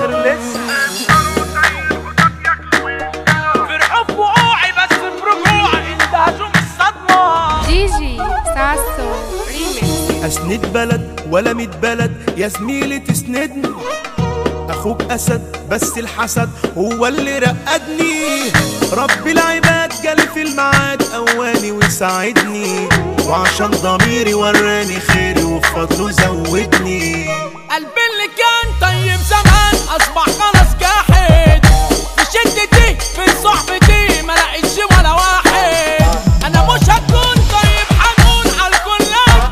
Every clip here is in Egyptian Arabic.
بخير لسه فرحوا بوقوعي بس برجوعي اندهشوا من الصدمة جيجي ساسو ريميكس اسند بلد ولا ميت بلد يا زميلي تسندني اخوك اسد بس الحسد هو اللي رقدني رب العباد جالي في الميعاد قواني وساعدني وعشان ضميري وراني خيري وفضله زودني قلبي اللي كان طيب زمان اصبح خلاص جاحد في شدتي في صحبتي ما لقيتش ولا واحد انا مش هكون طيب حنون على الكل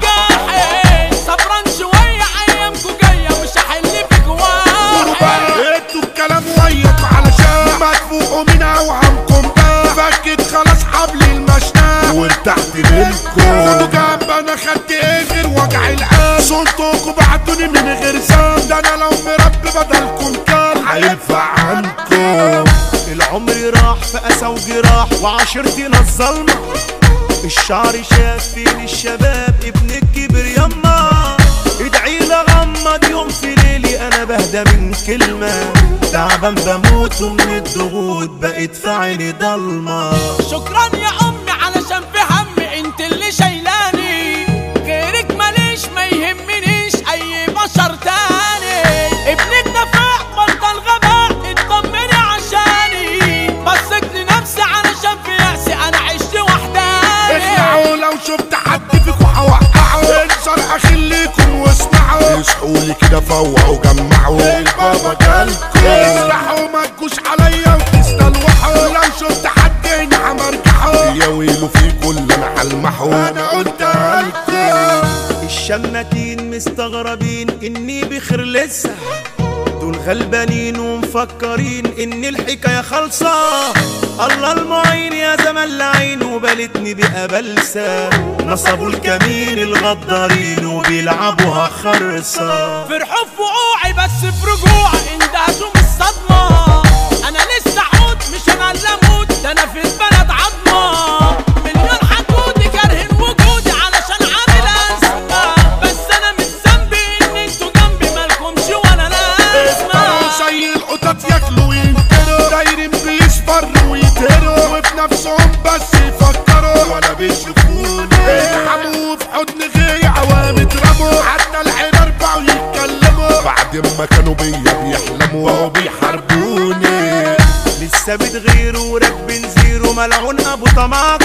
جاحد صبران شويه ايامكو جايه مش هحل فيك واحد انتوا الكلام وياك علشان ما تفوقوا من اوهامكم ده فكت خلاص حبل المشناه وارتحت منكم خدوا جنب انا خدت ايه غير وجع القلب صوتكم بعتوني من غير ذنب ده انا لو مربي بدلكم كان هينفع عنكم العمر راح في أسى وجراح وعشرتنا الظلمة الشعر شاف فين الشباب ابن الكبر يما ادعي لغمض يوم في ليلي انا بهدى من كلمة تعبان بموت ومن الضغوط بقيت في عيني ضلمة شكرا يا امي علشان في همي انت اللي شايلاني غيرك ماليش ما يهمنيش اي بشر تاني ابنك نفاق بطل غباء اطمني عشاني بصيت لنفسي علشان في يأسي انا عشت وحداني اخلعوا لو شفت حد فيكم هوقعه انصر اخليكم واسمعوا اصحوا لي كده فوقوا جمعوا البابا جالكم افتحوا ما تجوش عليا وتستلوحوا لو شفت حد هنا همرجحه يا ويلو في كل انا هلمحه انا قلتها لكم الشماتين مستغربين اني بخير لسه دول غلبانين ومفكرين ان الحكايه خالصه الله المعين يا زمن لعين وبلتني بقى بلسه نصبوا الكمين الغدارين وبيلعبوها خرصه فرحوا في وقوعي بس في رجوعي اندهشوا من الصدمة انا لسه عود مش انا اللي اموت ده انا في البلد عظمة مليون حدودي كارهين وجودي علشان عامل ازمة بس انا مش ذنبي ان انتوا جنبي مالكمش ولا لازمة زي القطط ياكلوا وينكروا دايرين بيصفروا ويتهروا وفي نفسهم بس يفكروا ولا بيشوفوني يلحموا في حضن غيري عوام اترموا حتى الحمار بقوا يتكلموا بعد ما كانوا بيا بيحلموا وهو بيحاربوني لسه بتغيروا وراكبين زيرو ملعون ابو طماط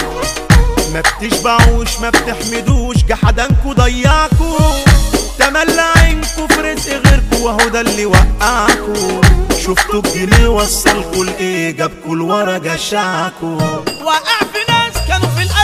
ما بتشبعوش ما بتحمدوش جحدانكوا ضيعكوا تملى عينكوا في رزق غيركوا وهو ده اللي وقعكوا شفتوا الجنيه وصلكوا لايه جابكوا لورا جشعكوا وقع في ناس كانوا في